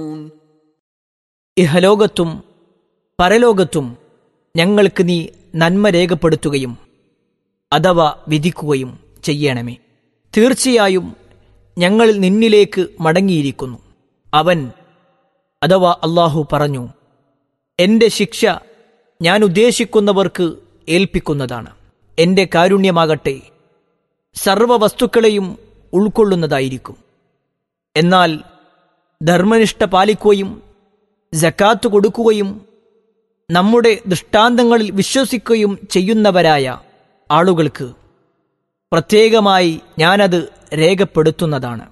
ഇഹലോകത്തും പരലോകത്തും ഞങ്ങൾക്ക് നീ നന്മ രേഖപ്പെടുത്തുകയും അഥവാ വിധിക്കുകയും ചെയ്യണമേ തീർച്ചയായും ഞങ്ങൾ നിന്നിലേക്ക് മടങ്ങിയിരിക്കുന്നു അവൻ അഥവാ അള്ളാഹു പറഞ്ഞു എന്റെ ശിക്ഷ ഞാൻ ഉദ്ദേശിക്കുന്നവർക്ക് ഏൽപ്പിക്കുന്നതാണ് എന്റെ കാരുണ്യമാകട്ടെ സർവ വസ്തുക്കളെയും ഉൾക്കൊള്ളുന്നതായിരിക്കും എന്നാൽ ധർമ്മനിഷ്ഠ പാലിക്കുകയും ജക്കാത്ത് കൊടുക്കുകയും നമ്മുടെ ദൃഷ്ടാന്തങ്ങളിൽ വിശ്വസിക്കുകയും ചെയ്യുന്നവരായ ആളുകൾക്ക് പ്രത്യേകമായി ഞാനത് രേഖപ്പെടുത്തുന്നതാണ്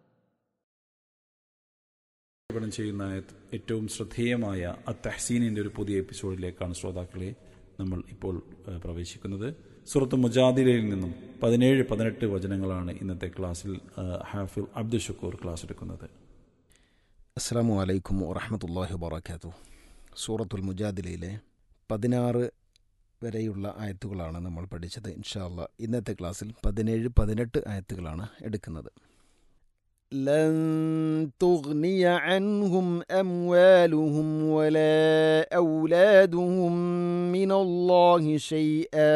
പ്രക്ഷേപണം ചെയ്യുന്ന ഏറ്റവും ശ്രദ്ധേയമായ അത്തഹസീനിന്റെ ഒരു പുതിയ എപ്പിസോഡിലേക്കാണ് ശ്രോതാക്കളെ നമ്മൾ ഇപ്പോൾ ഏഹ്, പ്രവേശിക്കുന്നത് സുഹൃത്ത് മുജാദിലയിൽ നിന്നും പതിനേഴ് പതിനെട്ട് വചനങ്ങളാണ് ഇന്നത്തെ ക്ലാസ്സിൽ ഏഹ്, ഹാഫിൽ അബ്ദുൽ ഷക്കൂർ ക്ലാസ് എടുക്കുന്നത് അസ്സാം വലൈക്കും വറഹമത്തല്ലാഹി വാബർക്കാത്തു സൂറത്തുൽ മുജാദിലയിലെ പതിനാറ് വരെയുള്ള ആയത്തുകളാണ് നമ്മൾ പഠിച്ചത് ഇൻഷാ അല്ലാ ഇന്നത്തെ ക്ലാസ്സിൽ പതിനേഴ് പതിനെട്ട് ആയത്തുകളാണ് എടുക്കുന്നത് لن تغني عنهم أموالهم ولا أولادهم من الله شيئا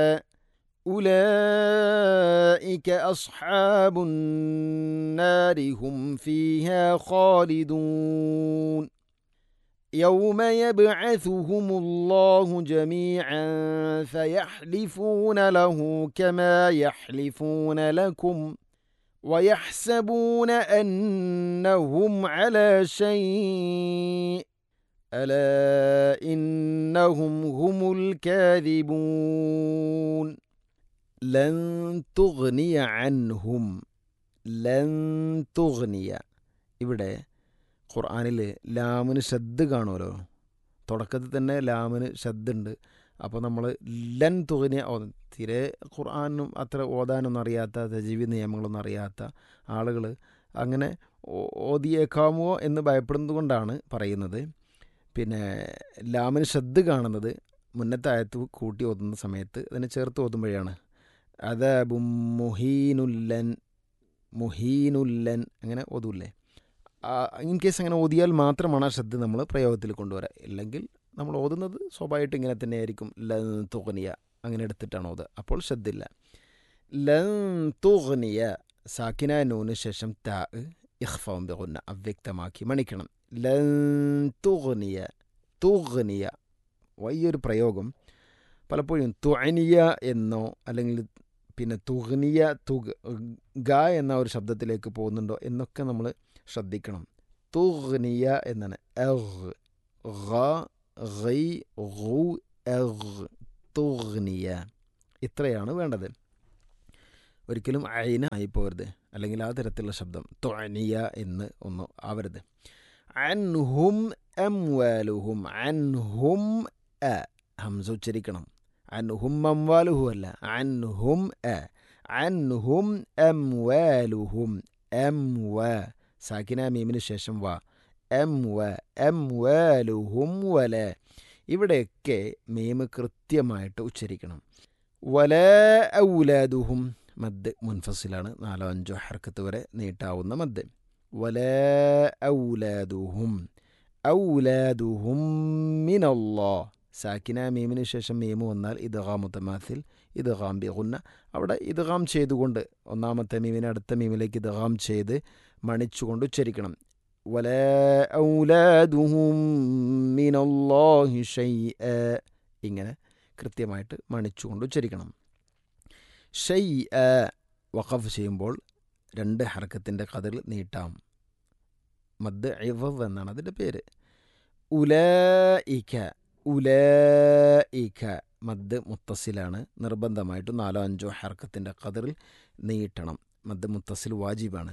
أولئك أصحاب النار هم فيها خالدون يوم يبعثهم الله جميعا فيحلفون له كما يحلفون لكم ويحسبون أنهم على شيء ألا إنهم هم الكاذبون لن تغني عنهم ലൻ തുഗ്നിയ ഇവിടെ ഖുർആാനിൽ ലാമിന് ശബ്ദ് കാണുമല്ലോ തുടക്കത്തിൽ തന്നെ ലാമിന് ശബ്ദുണ്ട് അപ്പോൾ നമ്മൾ ലൻ തുകനിയ തീരെ ഖുർആാനും അത്ര ഓതാനൊന്നും അറിയാത്ത തജീവി നിയമങ്ങളൊന്നും അറിയാത്ത ആളുകൾ അങ്ങനെ ഓ- ഓതിയേക്കാമോ എന്ന് ഭയപ്പെടുന്നത് കൊണ്ടാണ് പറയുന്നത് പിന്നെ ലാമിന് ശ്രദ്ധ കാണുന്നത് മുന്നത്തെ ആയത്ത് കൂട്ടി ഓതുന്ന സമയത്ത് അതിനെ ചേർത്ത് ഓതുമ്പോഴാണ് അതാബും മുഹീനുല്ലൻ മുഹീനുല്ലൻ അങ്ങനെ ഓതൂല്ലേ ഇൻ കേസ് അങ്ങനെ ഓതിയാൽ മാത്രമാണ് ആ ശ്രദ്ധ നമ്മൾ പ്രയോഗത്തിൽ കൊണ്ടുവരാം ഇല്ലെങ്കിൽ നമ്മൾ ഓതുന്നത് സ്വാഭാവികമായിട്ട് ഇങ്ങനെ തന്നെയായിരിക്കും ലൻ തുകനിയ അങ്ങനെ എടുത്തിട്ടാണ് ഓതുക അപ്പോൾ ശ്രദ്ധയില്ല ലൻ തുകനിയ സാക്കിന നൂന് ശേഷം താ ഇഖ്ഫാം ബിഗുന്ന അവ്യക്തമാക്കി മണിക്കണം ലൻ തുകനിയ തുകനിയ വലിയൊരു പ്രയോഗം പലപ്പോഴും തുഅനിയ എന്നോ അല്ലെങ്കിൽ പിന്നെ തുഗ്നിയ തുഗ് ഗ എന്ന ഒരു ശബ്ദത്തിലേക്ക് പോകുന്നുണ്ടോ എന്നൊക്കെ നമ്മൾ ശ്രദ്ധിക്കണം തുഗ്നിയ എന്നാണ് എഹ് ഗ ഗൈ ഗു എഹ് തുഗ്നിയ ഇത്രയാണ് വേണ്ടത് ഒരിക്കലും അയിന ആയി പോകരുത് അല്ലെങ്കിൽ ആ തരത്തിലുള്ള ശബ്ദം ത്വനിയ എന്ന് ഒന്നും ആവരുത് അൻഹും അംവാലുഹും അൻഹും അ ഹംസ ഉച്ചരിക്കണം അൻഹും അംവാലുഹു അല്ല അൻഹും അ അൻഹും അംവാലുഹും എം വ സാക്കിന മീമിന് ശേഷം വ എം വ എം വാലുഹും വല ഇവിടെയൊക്കെ മീമ് കൃത്യമായിട്ട് ഉച്ചരിക്കണം വല ഔലാദുഹും മദ് മുൻഫസിലാണ് നാലോ അഞ്ചോ ഹർക്കത്ത് വരെ നീട്ടാവുന്ന മദ് വല ഔലാദുഹും ഔലാദുഹും മിനല്ലാ സാക്കിന മീമിന് ശേഷം മീമ് വന്നാൽ ഇദ്ഗാം മുത്തമാത്തിൽ ഇദ്ഗാം ബിഗുന്ന അവിടെ ഇദ്ഗാം ചെയ്തുകൊണ്ട് ഒന്നാമത്തെ മീമിനെ അടുത്ത മീമിലേക്ക് ഇദ്ഗാം ചെയ്ത് മണിച്ചുകൊണ്ട് ഉച്ചരിക്കണം വല ഔലാദുഹും മിനല്ലാഹി ഷൈഅ ഇങ്ങനെ കൃത്യമായിട്ട് മണിച്ചുകൊണ്ട് ഉച്ചരിക്കണം ഷൈഅ വഖഫ് ചെയ്യുമ്പോൾ രണ്ട് ഹർക്കത്തിൻ്റെ കതിൽ നീട്ടാം മദ് ഇവവ് എന്നാണ് അതിൻ്റെ പേര് ഉലഇക ഉലഇക മദ് മുത്തസിലാണ് നിർബന്ധമായിട്ടും നാലോ അഞ്ചോ ഹർക്കത്തിൻ്റെ കതിറിൽ നീട്ടണം മദ് മുത്തസിൽ വാജിബാണ്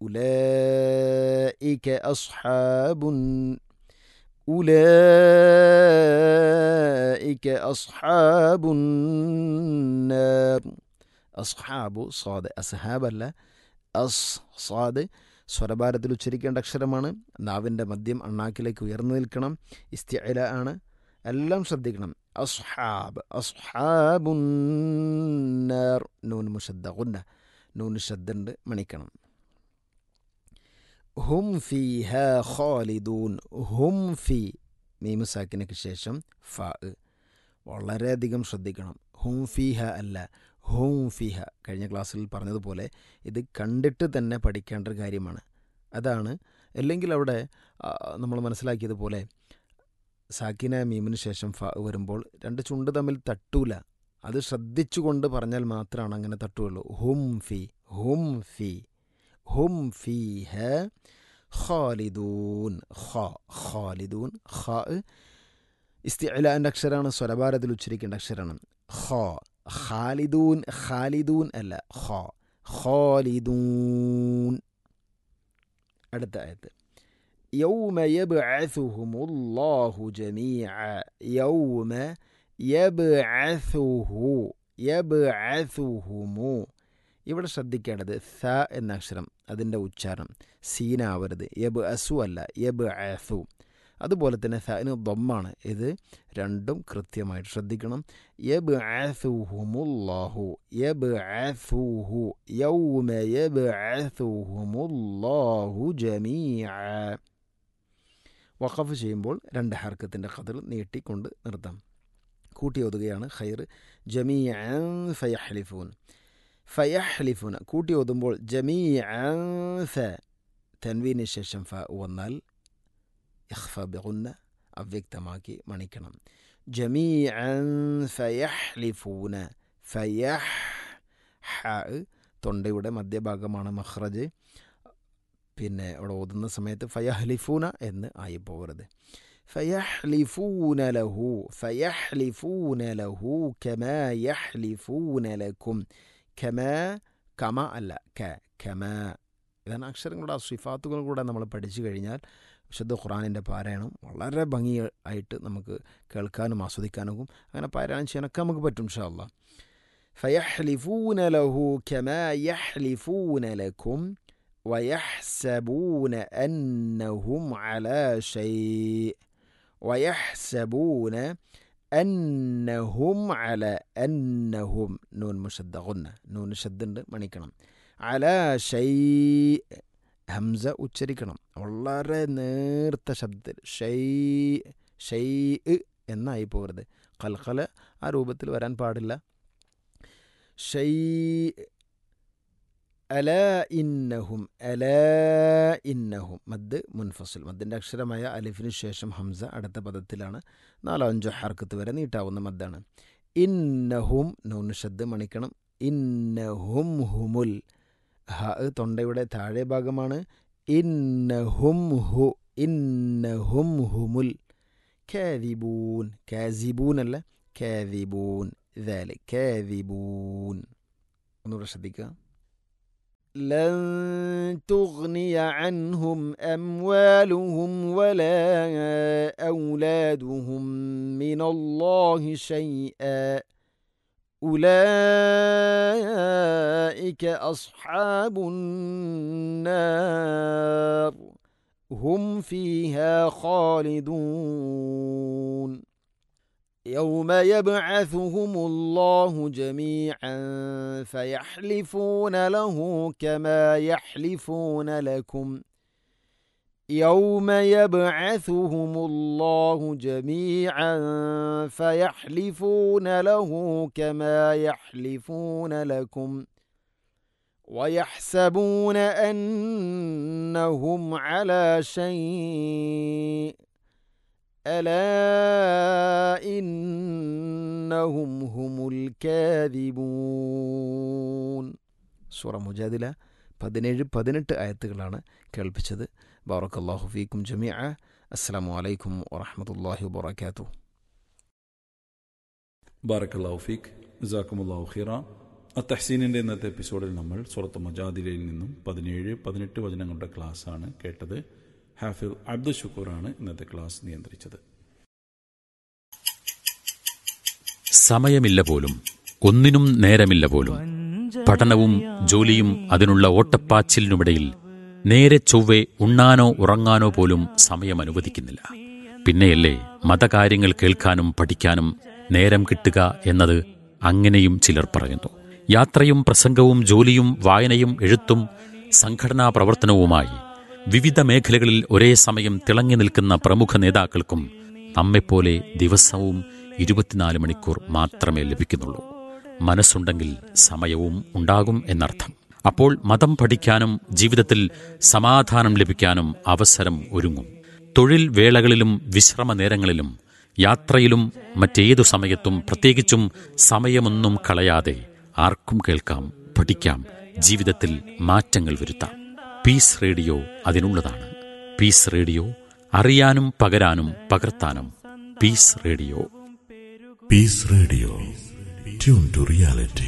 ഉലഇക അസ്ഹാബുൻ ഉലഇക അസ്ഹാബുൻ നാർ അസ്ഹാബു സ്വാദ് അസ്ഹാബല്ല അസ് സ്വാദ് സ്വരഭാരത്തിൽ ഉച്ചരിക്കേണ്ട അക്ഷരമാണ് നാവിൻ്റെ മദ്യം അണ്ണാക്കിലേക്ക് ഉയർന്നു നിൽക്കണം ഇസ്തിഅല ആണ് എല്ലാം ശ്രദ്ധിക്കണം അസ്ഹാബ് അസ്ഹാബുന്നാർ നൂൻ മുഷദ്ദ ഗുന്ന നൂൻ ശബ്ദുണ്ട് മണിക്കണം ഹും ഫി ഹ ഖാലിദൂൻ ഹും ഫി മീമുസാക്കിനക്ക് ശേഷം ഫ വളരെയധികം ശ്രദ്ധിക്കണം ഹും ഫിഹ അല്ല ഹും ഫിഹ കഴിഞ്ഞ ക്ലാസ്സിൽ പറഞ്ഞതുപോലെ ഇത് കണ്ടിട്ട് തന്നെ പഠിക്കേണ്ട ഒരു കാര്യമാണ് അതാണ് അല്ലെങ്കിൽ അവിടെ ആ, നമ്മൾ മനസ്സിലാക്കിയതുപോലെ സാക്കിന മീമിന് ശേഷം ഫ വരുമ്പോൾ രണ്ട് ചുണ്ട് തമ്മിൽ തട്ടൂല അത് ശ്രദ്ധിച്ചുകൊണ്ട് പറഞ്ഞാൽ മാത്രമാണ് അങ്ങനെ തട്ടുകയുള്ളൂ ഹും ഫി ഹും ഫി ഹും ഫി ഹ ഖാലിദൂൻ ഖ ഖാലിദൂൻ ഖ ഇസ്തിഅലാൻ്റെ അക്ഷരമാണ് സ്വരഭാരത്തിൽ ഉച്ചരിക്കേണ്ട അക്ഷരമാണ് ഖ ഖാലിദൂൻ ഖാലിദൂൻ അല്ല ഖ ഖാലിദൂൻ അടുത്ത ആയത്ത് يوم يبعثهم الله جميعا يوم يبعثه يبعثهم ഇവിടെ ശ്രദ്ധിക്കേണ്ടത് സ എന്ന അക്ഷരം അതിൻ്റെ ഉച്ചാരണം സീനാവരുത് യബ് അസു അല്ല യബ് അസു അതുപോലെ തന്നെ സന് ദമ്മാണ് ഇത് രണ്ടും കൃത്യമായിട്ട് ശ്രദ്ധിക്കണം യബ് അസുഹുമുല്ലാഹു യബ് അസുഹു യൗമ യബ് അസുഹുമുല്ലാഹു ജമീഅ വഖഫ് ചെയ്യുമ്പോൾ രണ്ട് ഹർക്കത്തിൻ്റെ കതിർ നീട്ടിക്കൊണ്ട് നിർത്താം കൂട്ടി ഓതുകയാണ് ഖൈർ ജമീഅൻ ഫയഹ്ലിഫൂൻ ഫയഹ്ലിഫൂൻ കൂട്ടി ഓതുമ്പോൾ ജമീഅൻ ഫ തൻവീന് ശേഷം ഫ വന്നാൽ ഇഖ്ഫ ബിഗുന്ന അവ്യക്തമാക്കി മണിക്കണം ജമീഅൻ ഫയഹ്ലിഫൂന ഫയഹ് ഹ തൊണ്ടയുടെ മധ്യഭാഗമാണ് മഹ്റജ് പിന്നെ അവിടെ ഓതുന്ന സമയത്ത് ഫയഹ്ലിഫൂന എന്ന് ആയി പോകരുത് ഫയഹ്ലിഫൂന ലഹു ഫയഹ്ലിഫൂന ലഹു കമാ യഹ്ലിഫൂന ലക്കും കമാ കമ അല്ല ക കമാ ഇതാണ് അക്ഷരങ്ങളുടെ ആ സിഫാത്തുകൾ കൂടെ നമ്മൾ പഠിച്ചു കഴിഞ്ഞാൽ വിശുദ്ധ ഖുറാനിൻ്റെ പാരായണം വളരെ ഭംഗി ആയിട്ട് നമുക്ക് കേൾക്കാനും ആസ്വദിക്കാനും അങ്ങനെ പാരായണം ചെയ്യാനൊക്കെ നമുക്ക് പറ്റും ഷാ അല്ലാ فيحلفون له كما يحلفون لكم ويحسبون أنهم على شيء ويحسبون أنهم على أنهم نون مشد غنة نون شد മണിക്കണം على شيء ഹംസ ഉച്ചരിക്കണം വളരെ നേർത്ത ശബ്ദത്തിൽ ഷൈ ഷൈ എന്നായി പോകരുത് കൽക്കല ആ രൂപത്തിൽ വരാൻ പാടില്ല ഷൈ അല ഇന്നഹും അല ഇന്നഹും മദ് മുൻഫസിൽ മദ്ദിൻ്റെ അക്ഷരമായ അലിഫിന് ശേഷം ഹംസ അടുത്ത പദത്തിലാണ് നാലോ അഞ്ചോ ഹർക്കത്ത് വരെ നീട്ടാവുന്ന മദ്ദാണ് ഇന്നഹും നൂന് ശബ്ദ് മണിക്കണം ഇന്നഹും ഹുമുൽ ഹ തൊണ്ടയുടെ താഴെ ഭാഗമാണ് ഇന്നഹും ഹു ഇന്നഹും ഹുമുൽ കാദിബൂൻ കാസിബൂൻ അല്ല കാദിബൂൻ ذلك كاذبون ഒന്നുകൂടെ ശ്രദ്ധിക്കുക لن تغني عنهم أموالهم ولا أولادهم من الله شيئا أولئك أصحاب النار هم فيها خالدون يوم يبعثهم الله جميعا فيحلفون له كما يحلفون لكم يوم يبعثهم الله جميعا فيحلفون له كما يحلفون لكم ويحسبون انهم على شيء الا انهم هم الكاذبون സൂറ മുജാദില പതിനേഴ് പതിനെട്ട് ആയത്തുകളാണ് കേൾപ്പിച്ചത് ബാറക്കല്ലാഹു ഫീക്കും ജമിഅ അസ്സലാമു അലൈക്കും വറഹമത്തല്ലാഹി വബറകാതുഹു ബാറക്കല്ലാഹു ഫീഖ് ജസാക്കുമുല്ലാഹു ഖിറ അത്തഹ്സീനിൻ്റെ ഇന്നത്തെ എപ്പിസോഡിൽ നമ്മൾ സുറത്ത് മജാദിലയിൽ നിന്നും പതിനേഴ് പതിനെട്ട് വചനങ്ങളുടെ ക്ലാസ്സാണ് കേട്ടത് ഹാഫിൽ അബ്ദുൽ ഷുക്കൂറാണ് ഇന്നത്തെ ക്ലാസ് നിയന്ത്രിച്ചത് സമയമില്ല പോലും ഒന്നിനും നേരമില്ല പോലും പഠനവും ജോലിയും അതിനുള്ള ഓട്ടപ്പാച്ചിലിനുമിടയിൽ നേരെ ചൊവ്വെ ഉണ്ണാനോ ഉറങ്ങാനോ പോലും സമയം അനുവദിക്കുന്നില്ല പിന്നെയല്ലേ മതകാര്യങ്ങൾ കേൾക്കാനും പഠിക്കാനും നേരം കിട്ടുക എന്നത് അങ്ങനെയും ചിലർ പറയുന്നു യാത്രയും പ്രസംഗവും ജോലിയും വായനയും എഴുത്തും സംഘടനാ പ്രവർത്തനവുമായി വിവിധ മേഖലകളിൽ ഒരേ സമയം തിളങ്ങി നിൽക്കുന്ന പ്രമുഖ നേതാക്കൾക്കും നമ്മെപ്പോലെ ദിവസവും ഇരുപത്തിനാല് മണിക്കൂർ മാത്രമേ ലഭിക്കുന്നുള്ളൂ മനസ്സുണ്ടെങ്കിൽ സമയവും ഉണ്ടാകും എന്നർത്ഥം അപ്പോൾ മതം പഠിക്കാനും ജീവിതത്തിൽ സമാധാനം ലഭിക്കാനും അവസരം ഒരുങ്ങും തൊഴിൽ വേളകളിലും വിശ്രമ നേരങ്ങളിലും യാത്രയിലും മറ്റേതു സമയത്തും പ്രത്യേകിച്ചും സമയമൊന്നും കളയാതെ ആർക്കും കേൾക്കാം പഠിക്കാം ജീവിതത്തിൽ മാറ്റങ്ങൾ വരുത്താം പീസ് റേഡിയോ അതിനുള്ളതാണ് പീസ് റേഡിയോ അറിയാനും പകരാനും പകർത്താനും peace radio Peace Radio. Tune to reality.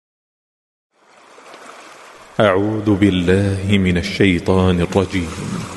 أعوذ بالله من الشيطان الرجيم